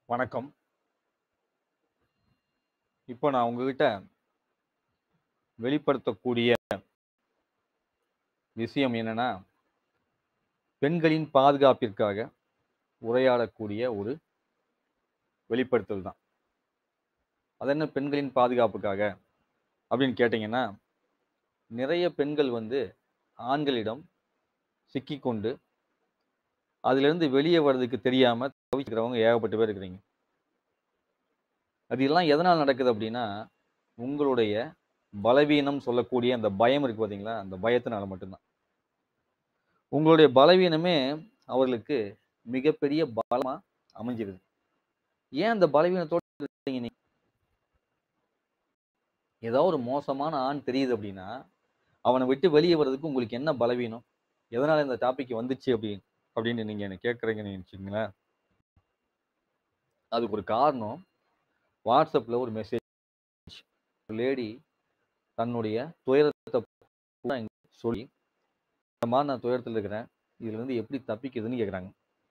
வணக்கம். இப்போ நான் உங்ககிட்ட வெளிப்படுத்தக்கூடிய விஷயம் என்னன்னா, பெண்களின் பாதுகாப்பிற்காக உரையாடக்கூடிய ஒரு வெளிப்படுத்தல் தான். அது என்ன பெண்களின் பாதுகாப்புக்காக அப்படின்னு கேட்டீங்கன்னா, நிறைய பெண்கள் வந்து ஆண்களிடம் சிக்கிக்கொண்டு, அதிலிருந்து வெளியே வர்றதுக்கு தெரியாம தவிக்கிறவங்க ஏகப்பட்ட பேர் இருக்கிறீங்க. அது எல்லாம் எதனால நடக்குது அப்படின்னா, உங்களுடைய பலவீனம் சொல்லக்கூடிய அந்த பயம் இருக்கு பார்த்தீங்களா? அந்த பயத்தினால மட்டும்தான். உங்களுடைய பலவீனமே அவர்களுக்கு மிகப்பெரிய பலமா அமைஞ்சிருது. ஏன் அந்த பலவீனத்தோட இருக்கீங்க நீங்க? ஏதோ ஒரு மோசமான ஆண் தெரியுது அப்படின்னா, அவன விட்டு வெளியே வர்றதுக்கு உங்களுக்கு என்ன பலவீனம்? எதனால இந்த டாபிக் வந்துச்சு அப்படி அப்படின்னு நீங்க என்ன கேட்கறீங்கன்னு வச்சுக்கங்களேன். அதுக்கு ஒரு காரணம், WhatsAppல ஒரு மெசேஜ். ஒரு லேடி தன்னுடைய துயரத்த பூரா என்கிட்ட சொல்லி, இந்த மாரி நான் துயரத்துல இருக்கிறேன். இதிலிருந்து எப்படி தப்பிக்கிறதுன்னு கேட்குறாங்க.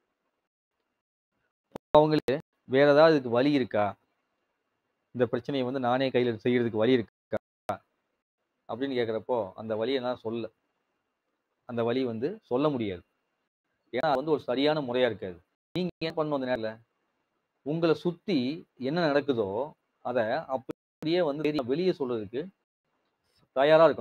அவங்களுக்கு வேற ஏதாவது இதுக்கு வழி இருக்கா? இந்த பிரச்சனைய வந்து நானே கையில எடுத்து செய்யறதுக்கு வழி இருக்கா? அப்படின்னு கேட்கிறப்போ, அந்த வழிய என்னால சொல்லல. அந்த வழி வந்து சொல்ல முடியாது. ஏன்னா, அது வந்து ஒரு சரியான முறையா இருக்காது. நீங்க என்ன பண்ணணும் அந்த நேரத்துல? உங்கள சுத்தி என்ன நடக்குதோ, அத அப்படியே வந்து வெளிய சொல்றதுக்கு தயாரா இருக்கணும்.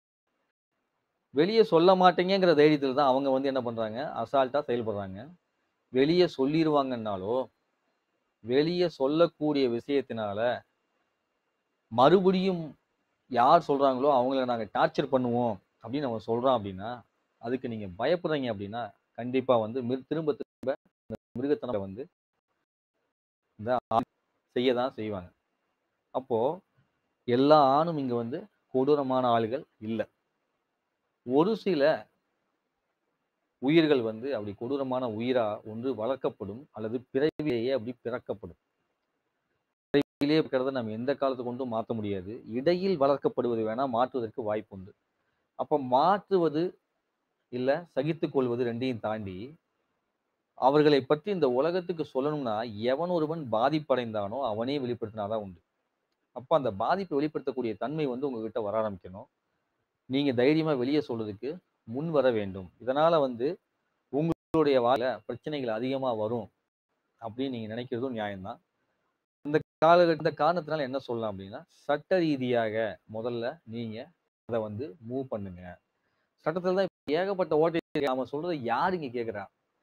வெளிய சொல்ல மாட்டீங்கங்கிற தைரியத்துல தான் அவங்க வந்து என்ன பண்றாங்க, அசால்ட்டா செயல்படுறாங்க. வெளிய சொல்லிருவாங்கன்னாலோ, வெளிய சொல்லக்கூடிய விஷயத்தினால, மறுபடியும் யார் சொல்றாங்களோ அவங்கள நாங்க டார்ச்சர் பண்ணுவோம் அப்படின்னு அவன் சொல்றான் அப்படின்னா, அதுக்கு நீங்க பயப்படுறீங்க அப்படின்னா, கண்டிப்பா வந்து மிர் திரும்ப திரும்ப இந்த மிருகத்தனம் வந்து இந்த ஆண் செய்ய தான் செய்வாங்க. அப்போ எல்லா ஆணும் இங்க வந்து கொடூரமான ஆளுகள் இல்ல. ஒரு சில உயிர்கள் வந்து அப்படி கொடூரமான உயிரா ஒன்று வளர்க்கப்படும் அல்லது பிறவிலேயே அப்படி பிறக்கப்படும். பிறவியிலேயே பிறக்கிறத நம்ம எந்த காலத்து கொண்டும் மாத்த முடியாது. இடையில் வளர்க்கப்படுவது வேணா மாற்றுவதற்கு வாய்ப்பு உண்டு. அப்ப மாற்றுவது இல்ல சகித்துக் கொள்வது 2யும் தாண்டி, அவர்களை பற்றி இந்த உலகத்துக்கு சொல்லணும்னா, எவன் ஒருவன் பாதிப்படைந்தானோ அவனே வெளிப்படுத்தினா தான் உண்டு. அப்ப அந்த பாதிப்பை வெளிப்படுத்தக்கூடிய தன்மை வந்து உங்ககிட்ட வர ஆரம்பிக்கணும். நீங்க தைரியமா வெளிய சொல்றதுக்கு முன் வர வேண்டும். இதனால வந்து உங்களுடைய வாழ்க்கையில பிரச்சனைகள் அதிகமா வரும் அப்படின்னு நீங்க நினைக்கிறதும் நியாயம் தான். இந்த காலகட்ட இந்த காரணத்தினால என்ன சொல்லலாம் அப்படின்னா, சட்ட ரீதியாக முதல்ல நீங்க அத வந்து மூவ் பண்ணுங்க. சட்டத்துல தான் இப்ப ஏகப்பட்ட ஓட்டை இருக்கு. அவன் சொல்றத யாரு இங்க கேட்கிறா?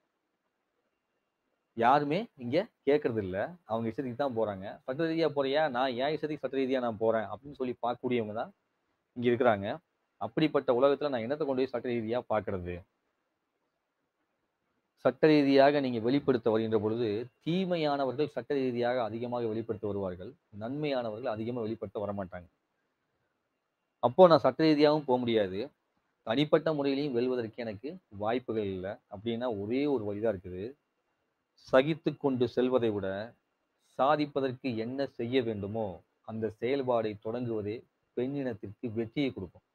யாருமே இங்க கேட்கறது இல்ல. அவங்க இஷ்டத்துக்கு தான் போறாங்க. சட்ட ரீதியா போறியா? நான் என் இஷ்டத்துக்கு சட்ட ரீதியா நான் போறேன் அப்படின்னு சொல்லி பார்க்கக்கூடியவங்க தான் இங்க இருக்கிறாங்க. அப்படிப்பட்ட உலகத்துல நான் என்னத்த கொண்டு போய் சட்ட ரீதியா பார்க்கிறது? சட்ட ரீதியாக நீங்க வெளிப்படுத்த வருகின்ற பொழுது, தீமையானவர்கள் சட்ட ரீதியாக அதிகமாக வெளிப்படுத்த வருவார்கள். நன்மையானவர்கள் அதிகமா வெளிப்படுத்த வரமாட்டாங்க. அப்போ நான் சட்ட ரீதியாவும் போ முடியாது. தனிப்பட்ட முறையிலயும் வெல்வதற்கு எனக்கு வாய்ப்புகள் இல்ல. அப்படின்னா ஒரே ஒரு வழி தான் இருக்குது. சகித்துக் கொண்டு செல்வதை விட, சாதிப்பதற்கு என்ன செய்ய வேண்டுமோ, அந்த செயல்பாடை தொடங்குவதே பெண்ணினத்திற்கு வெற்றியை குடுக்கும்.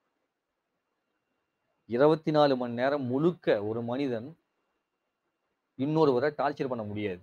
24 மணி நேரம் முழுக்க ஒரு மனிதன் இன்னொருவர டார்ச்சர் பண்ண முடியாது.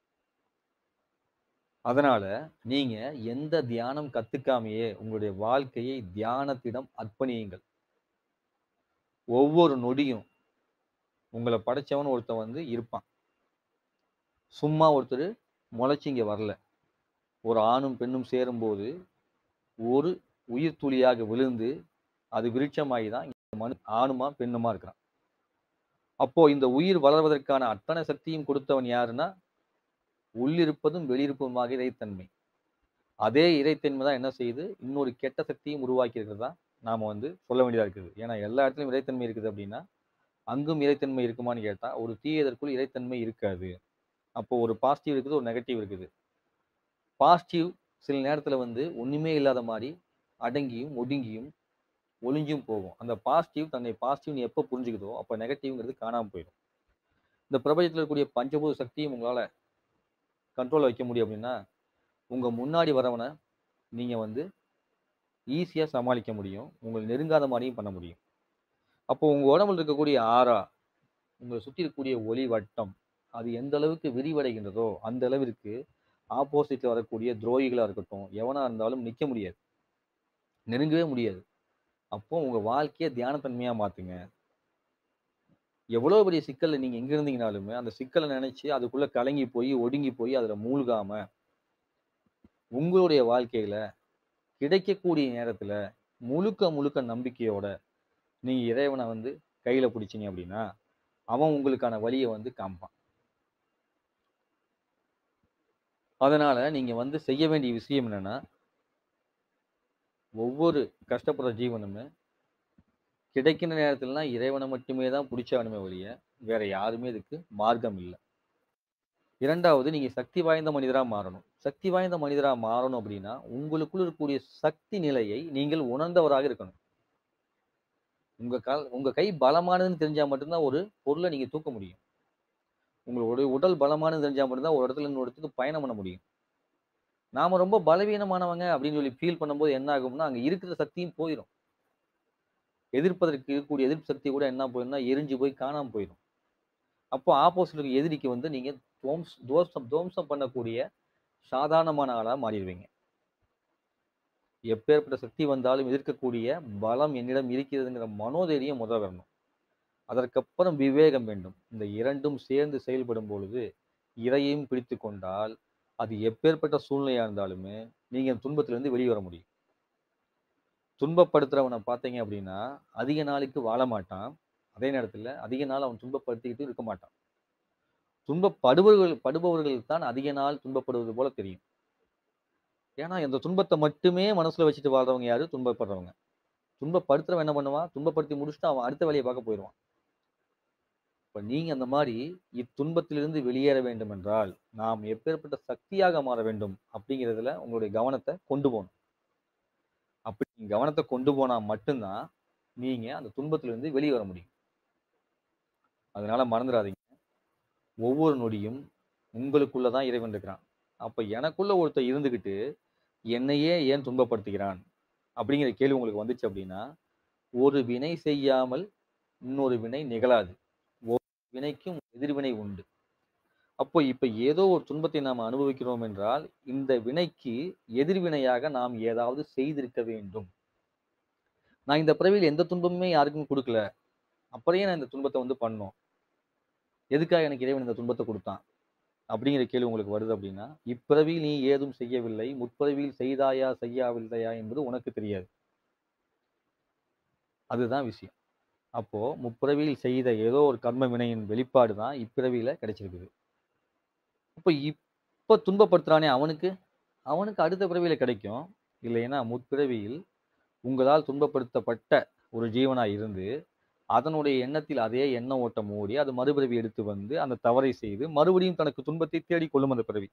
அதனால நீங்க எந்த தியானம் கத்துக்காமயே உங்களுடைய வாழ்க்கையை தியானத்திடம் அர்ப்பணியுங்கள். ஒவ்வொரு நொடியும் உங்கள படைச்சவன் ஒருத்தன் வந்து இருப்பான். சும்மா ஒருத்தரு முளைச்சு இங்க வரல. ஒரு ஆணும் பெண்ணும் சேரும்போது, ஒரு உயிர் துளியாக விழுந்து, அது விருட்சமாகி தான் இந்த மனு ஆணுமா, பெண்ணுமா இருக்கிறான். அப்போ இந்த உயிர் வளர்வதற்கான அத்தனை சக்தியும் கொடுத்தவன் யாருன்னா, உள்ளிருப்பதும் வெளியிருப்பதுமாக இறைத்தன்மை. அதே இறைத்தன்மை தான் என்ன செய்யுது, இன்னொரு கெட்ட சக்தியும் உருவாக்கி இருக்கிறதா நாம வந்து சொல்ல வேண்டியதா இருக்குது. ஏன்னா எல்லா இடத்துலயும் இறைத்தன்மை இருக்குது அப்படின்னா, அங்கும் இறைத்தன்மை இருக்குமான்னு கேட்டா, ஒரு தீயதற்குள் இறைத்தன்மை இருக்காது. அப்போ ஒரு பாசிட்டிவ் இருக்குது, ஒரு நெகட்டிவ் இருக்குது. பாசிட்டிவ் சில நேரத்துல வந்து ஒண்ணுமே இல்லாத மாரி அடங்கியும், ஒடுங்கியும், ஒளிஞ்சும் போகும். அந்த பாசிட்டிவ் தன்னை பாசிட்டிவ்னு எப்ப புரிஞ்சுக்குதோ, அப்ப நெகட்டிவ்ங்கிறது காணாம போயிடும். இந்த பிரபஞ்சத்துல இருக்கக்கூடிய பஞ்சபூத சக்தியும் உங்களால கண்ட்ரோல்ல வைக்க முடியும் அப்படின்னா, உங்க முன்னாடி வரவன நீங்க வந்து ஈஸியா சமாளிக்க முடியும். உங்கள நெருங்காத மாரியும் பண்ண முடியும். அப்போ உங்க உடம்புல இருக்கக்கூடிய ஆரா, உங்கள சுத்தி இருக்கக்கூடிய ஒளி வட்டம், அது எந்த அளவுக்கு விரிவடைகின்றதோ அந்த அளவிற்கு ஆப்போசிட்ல வரக்கூடிய துரோகிகளா இருக்கட்டும் எவனா இருந்தாலும் நிக்க முடியாது நெருங்கவே முடியாது அப்போ உங்க வாழ்க்கையை தியானத்தன்மையா மாத்துங்க எவ்வளவு பெரிய சிக்கல்ல நீங்க எங்க இருந்தீங்கனாலுமே அந்த சிக்கலை நினைச்சு அதுக்குள்ள கலங்கி போய் ஒடுங்கி போய் அதுல மூழ்காம உங்களுடைய வாழ்க்கையில கிடைக்கக்கூடிய நேரத்துல முழுக்க முழுக்க நம்பிக்கையோட நீங்க இறைவனை வந்து கையில பிடிச்சீங்க அப்படின்னா அவன் உங்களுக்கான வழியை வந்து காமிப்பான் அதனால நீங்க வந்து செய்ய வேண்டிய விஷயம் என்னன்னா ஒவ்வொரு கஷ்டப்படுற ஜீவனுமே கிடைக்கிற நேரத்துலலாம் இறைவனை மட்டுமே தான் பிடிச்சாகணுமே ஒழிய வேற யாருமே இதுக்கு மார்க்கம் இல்லை இரண்டாவது நீங்க சக்தி வாய்ந்த மனிதரா மாறணும் சக்தி வாய்ந்த மனிதரா மாறணும் அப்படின்னா உங்களுக்குள் இருக்கக்கூடிய சக்தி நிலையை நீங்கள் உணர்ந்தவராக இருக்கணும் உங்க கால் உங்க கை பலமானதுன்னு தெரிஞ்சா மட்டும்தான் ஒரு பொருளை நீங்க தூக்க முடியும் உங்களுடைய உடல் பலமானது தெரிஞ்சா மட்டும்தான் ஒரு இடத்துல இன்னொரு இடத்துக்கு பயணம் பண்ண முடியும் நாம ரொம்ப பலவீனமானவங்க அப்படின்னு சொல்லி ஃபீல் பண்ணும்போது என்ன ஆகும்னா அங்க இருக்கிற சக்தியும் போயிடும் எதிர்ப்பதற்கு இருக்கக்கூடிய எதிர்ப்பு சக்தி கூட என்ன போயிரும்னா எரிஞ்சு போய் காணாம போயிடும் அப்போ ஆப்போசிட் எதிரிக்கு வந்து நீங்க துவம்ஸ் துவம்சம் துவம்சம் பண்ணக்கூடிய சாதாரணமான ஆளா மாறிடுவீங்க எப்பேற்பட்ட சக்தி வந்தாலும் எதிர்க்கக்கூடிய பலம் என்னிடம் இருக்கிறதுங்கிற மனோதைரியம் முதல் வரணும் அதற்கப்புறம் விவேகம் வேண்டும் இந்த இரண்டும் சேர்ந்து செயல்படும் பொழுது இறையையும் பிடித்து கொண்டால் அது எப்பேற்பட்ட சூழ்நிலையா இருந்தாலுமே நீங்க அந்த துன்பத்திலிருந்து வெளியே வர முடியும் துன்பப்படுத்துறவனை பார்த்தீங்க அப்படின்னா அதிக நாளைக்கு வாழ மாட்டான் அதே நேரத்துல அதிக நாள் அவன் துன்பப்படுத்திக்கிட்டு இருக்க மாட்டான் துன்பப்படுபவர்கள் படுபவர்களுக்கு தான் அதிக நாள் துன்பப்படுவது போல தெரியும் ஏன்னா இந்த துன்பத்தை மட்டுமே மனசுல வச்சுட்டு வாழ்றவங்க யாரு துன்பப்படுறவங்க துன்பப்படுத்துறவன் என்ன பண்ணுவான் துன்பப்படுத்தி முடிச்சுட்டு அவன் அடுத்த வேலையை பார்க்க போயிடுவான் இப்ப நீங்க அந்த மாதிரி இத்துன்பத்திலிருந்து வெளியேற வேண்டும் என்றால் நாம் எப்பேற்பட்ட சக்தியாக மாற வேண்டும் அப்படிங்கிறதுல உங்களுடைய கவனத்தை கொண்டு போகணும் அப்படி நீங்க கவனத்தை கொண்டு போனா மட்டும்தான் நீங்க அந்த துன்பத்திலிருந்து வெளியே வர முடியும் அதனால மறந்துடாதீங்க ஒவ்வொரு நொடியும் உங்களுக்குள்ளதான் இறைவன் இருக்கிறான் அப்ப எனக்குள்ள ஒருத்தர் இருந்துகிட்டு என்னையே ஏன் துன்பப்படுத்துகிறான் அப்படிங்கிற கேள்வி உங்களுக்கு வந்துச்சு அப்படின்னா ஒரு வினை செய்யாமல் இன்னொரு வினை நிகழாது ஒரு வினைக்கும் எதிர்வினை உண்டு அப்போ இப்ப ஏதோ ஒரு துன்பத்தை நாம் அனுபவிக்கிறோம் என்றால் இந்த வினைக்கு எதிர்வினையாக நாம் ஏதாவது செய்திருக்க வேண்டும் நான் இந்த பிறவியில் எந்த துன்பமுமே யாருக்கும் கொடுக்கல அப்புறம் ஏன் நான் இந்த துன்பத்தை வந்து பண்ணோம் எதுக்காக எனக்கு இறைவன் இந்த துன்பத்தை கொடுத்தான் அப்படிங்கிற கேள்வி உங்களுக்கு வருது அப்படின்னா இப்பிறவியில் நீ ஏதும் செய்யவில்லை முற்பிறவியில் செய்தாயா செய்யவில்லையா என்பது உனக்கு தெரியாது அதுதான் விஷயம் அப்போ முப்பிறவியில் செய்த ஏதோ ஒரு கர்ம வினையின் வெளிப்பாடு தான் இப்பிறவியில கிடைச்சிருக்குது அப்போ இப்ப துன்பப்படுத்துறானே அவனுக்கு அவனுக்கு அடுத்த பிறவியில கிடைக்கும் இல்லைன்னா முற்பிறவியில் உங்களால் துன்பப்படுத்தப்பட்ட ஒரு ஜீவனா இருந்து அதனுடைய எண்ணத்தில் அதே எண்ண ஓட்டம் ஓடி அது மறுபிறவி எடுத்து வந்து அந்த தவறை செய்து மறுபடியும் தனக்கு துன்பத்தை தேடிக் கொள்ளும் அந்த பிறவி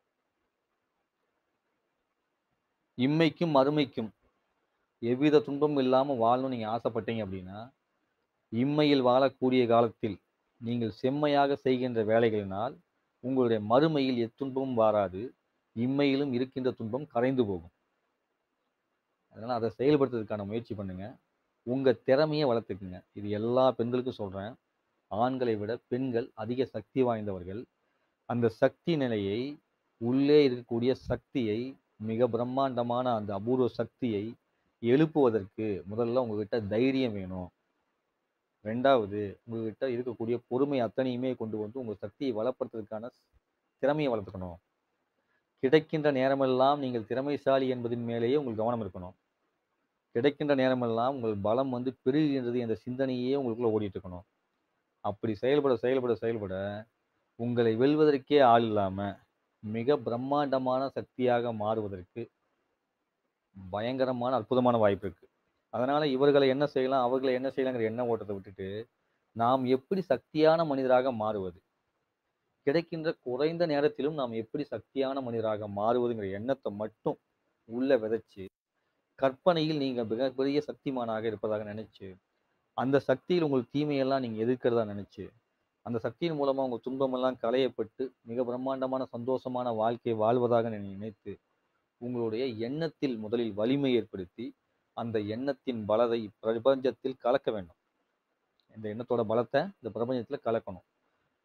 இம்மைக்கும் மறுமைக்கும் எவ்வித துன்பமும் இல்லாம வாழணும்னு நீங்க ஆசைப்பட்டீங்க அப்படின்னா இம்மையில் வாழக்கூடிய காலத்தில் நீங்கள் செம்மையாக செய்கின்ற வேலைகளினால் உங்களுடைய மறுமையில் எத்துன்பமும் வாராது இம்மையிலும் இருக்கின்ற துன்பம் கரைந்து போகும் அதனால அதை செயல்படுத்துறதுக்கான முயற்சி பண்ணுங்க உங்க திறமையை வளர்த்துக்குங்க இது எல்லா பெண்களுக்கும் சொல்றேன் ஆண்களை விட பெண்கள் அதிக சக்தி வாய்ந்தவர்கள் அந்த சக்தி நிலையை உள்ளே இருக்கக்கூடிய சக்தியை மிக பிரம்மாண்டமான அந்த அபூர்வ சக்தியை எழுப்புவதற்கு முதல்ல உங்ககிட்ட தைரியம் வேணும் ரெண்டாவது உங்ககிட்ட இருக்கக்கூடிய பொறுமை அத்தனையுமே கொண்டு வந்து உங்க சக்தியை வளப்படுத்துறதுக்கான திறமையை வளர்த்துக்கணும் கிடைக்கின்ற நேரமெல்லாம் நீங்கள் திறமைசாலி என்பதின் மேலேயே உங்களுக்கு கவனம் இருக்கணும் கிடைக்கின்ற நேரமெல்லாம் உங்கள் பலம் வந்து பெருகுகின்றது என்ற சிந்தனையே உங்களுக்குள்ள ஓடிட்டு இருக்கணும் அப்படி செயல்பட செயல்பட செயல்பட உங்களை வெல்வதற்கே ஆள் இல்லாம மிக பிரம்மாண்டமான சக்தியாக மாறுவதற்கு பயங்கரமான அற்புதமான வாய்ப்பு இருக்கு அதனால இவர்களை என்ன செய்யலாம் அவர்களை என்ன செய்யலாங்கிற எண்ண ஓட்டத்தை விட்டுட்டு நாம் எப்படி சக்தியான மனிதராக மாறுவது கிடைக்கின்ற குறைந்த நேரத்திலும் நாம் எப்படி சக்தியான மனிதராக மாறுவதுங்கிற எண்ணத்தை மட்டும் உள்ள விதைச்சு கற்பனையில் நீங்க மிகப்பெரிய சக்திமானாக இருப்பதாக நினைச்சு அந்த சக்தியில் உங்கள் தீமையெல்லாம் நீங்க எதிர்க்கிறதா நினைச்சு அந்த சக்தியின் மூலமா உங்க துன்பமெல்லாம் களையப்பட்டு மிக பிரம்மாண்டமான சந்தோஷமான வாழ்க்கையை வாழ்வதாக நீங்க நினைத்து உங்களுடைய எண்ணத்தில் முதலில் வலிமை ஏற்படுத்தி அந்த எண்ணத்தின் பலத்தை பிரபஞ்சத்தில் கலக்க வேண்டும் இந்த எண்ணத்தோட பலத்தை இந்த பிரபஞ்சத்துல கலக்கணும்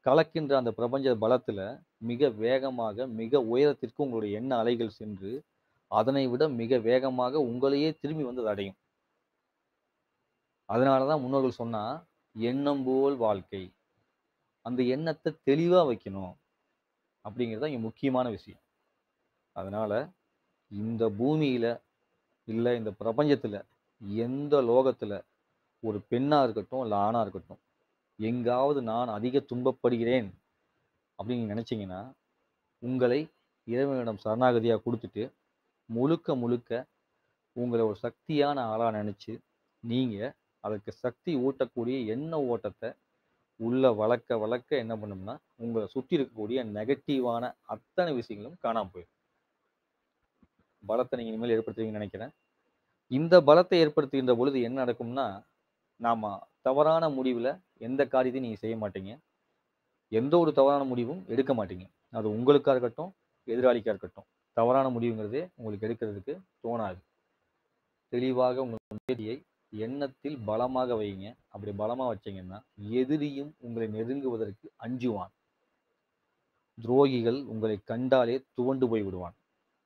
கலக்கின்ற அந்த பிரபஞ்ச பலத்துல மிக வேகமாக மிக உயரத்திற்கு உங்களுடைய எண்ண அலைகள் சென்று அதனை விட மிக வேகமாக உங்களையே திரும்பி வந்து அது அடையும் அதனாலதான் முன்னோர்கள் சொன்னா எண்ணம் போல் வாழ்க்கை அந்த எண்ணத்தை தெளிவா வைக்கணும் அப்படிங்கிறது தான் இங்க முக்கியமான விஷயம் அதனால இந்த பூமியில இல்ல இந்த பிரபஞ்சத்துல எந்த லோகத்துல ஒரு பெண்ணா இருக்கட்டும் இல்ல ஆணா இருக்கட்டும் எங்காவது நான் அதிக துன்பப்படுகிறேன் அப்படின்னு நீங்க நினைச்சீங்கன்னா உங்களை இறைவனிடம் சரணாகதியா கொடுத்துட்டு முழுக்க முழுக்க உங்களை ஒரு சக்தியான ஆளா நினைச்சு நீங்க அதுக்கு சக்தி ஊட்டக்கூடிய எண்ண ஓட்டத்தை உள்ள வளர்க்க வளர்க்க என்ன பண்ணும்னா உங்களை சுற்றி இருக்கக்கூடிய நெகட்டிவான அத்தனை விஷயங்களும் காணாம போயிடும் பலத்தை நீங்க இனிமேல் ஏற்படுத்துவீங்கன்னு நினைக்கிறேன் இந்த பலத்தை ஏற்படுத்துகின்ற பொழுது என்ன நடக்கும்னா நாம தவறான முடிவுல எந்த காரியத்தையும் நீங்க செய்ய மாட்டீங்க எந்த ஒரு தவறான முடிவும் எடுக்க மாட்டீங்க அது உங்களுக்கா இருக்கட்டும் எதிராளிக்கா இருக்கட்டும் தவறான முடிவுங்கிறதே உங்களுக்கு எடுக்கிறதுக்கு தோணாது தெளிவாக உங்கள் முயற்சியை எண்ணத்தில் பலமாக வைங்க அப்படி பலமா வச்சீங்கன்னா எதிரியும் உங்களை நெருங்குவதற்கு அஞ்சுவான் துரோகிகள் உங்களை கண்டாலே துவண்டு போய் விடுவான்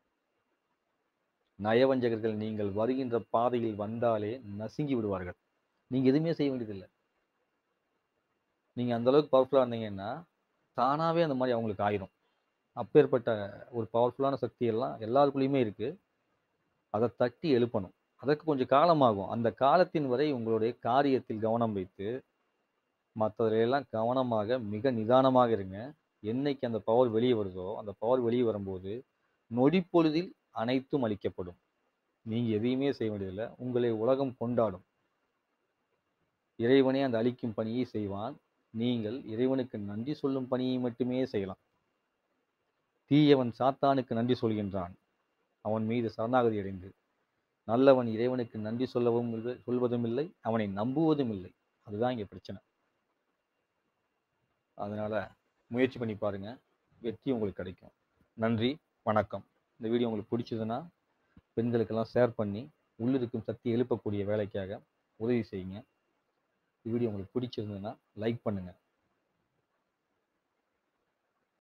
நயவஞ்சகர்கள் நீங்கள் வருகின்ற பாதையில் வந்தாலே நசுங்கி விடுவார்கள் நீங்க எதுவுமே செய்ய வேண்டியதில்லை நீங்க அந்த அளவுக்கு பவர்ஃபுல்லா இருந்தீங்கன்னா தானாவே அந்த மாதிரி அவங்களுக்கு ஆயிரும் அப்பேற்பட்ட ஒரு பவர்ஃபுல்லான சக்தி எல்லாம் எல்லாருக்குள்ளேயுமே இருக்கு அதை தட்டி எழுப்பணும் அதற்கு கொஞ்சம் காலமாகும் அந்த காலத்தின் வரை உங்களுடைய காரியத்தில் கவனம் வைத்து மற்றதுலையெல்லாம் கவனமாக மிக நிதானமாக இருங்க என்னைக்கு அந்த பவர் வெளியே வருதோ அந்த பவர் வெளியே வரும்போது நொடி பொழுதில் அனைத்தும் அளிக்கப்படும் நீங்க எதையுமே செய்ய வேண்டியதில்லை உங்களை உலகம் கொண்டாடும் இறைவனே அந்த அளிக்கும் பணியை செய்வான் நீங்கள் இறைவனுக்கு நன்றி சொல்லும் பணியை மட்டுமே செய்யலாம் தீயவன் சாத்தானுக்கு நன்றி சொல்கின்றான் அவன் மீது சரணாகதி அடைந்து நல்லவன் இறைவனுக்கு நன்றி சொல்லவும் இல்லை சொல்வதும் இல்லை அவனை நம்புவதும் இல்லை அதுதான் இங்க பிரச்சனை அதனால முயற்சி பண்ணி பாருங்க வெற்றி உங்களுக்கு கிடைக்கும் நன்றி வணக்கம் இந்த வீடியோ உங்களுக்கு பிடிச்சதுன்னா பெண்களுக்கெல்லாம் ஷேர் பண்ணி உள்ளிருக்கும் சக்தி எழுப்பக்கூடிய வேலைக்காக உதவி செய்யுங்க இந்த வீடியோ உங்களுக்கு பிடிச்சிருந்ததுன்னா லைக் பண்ணுங்க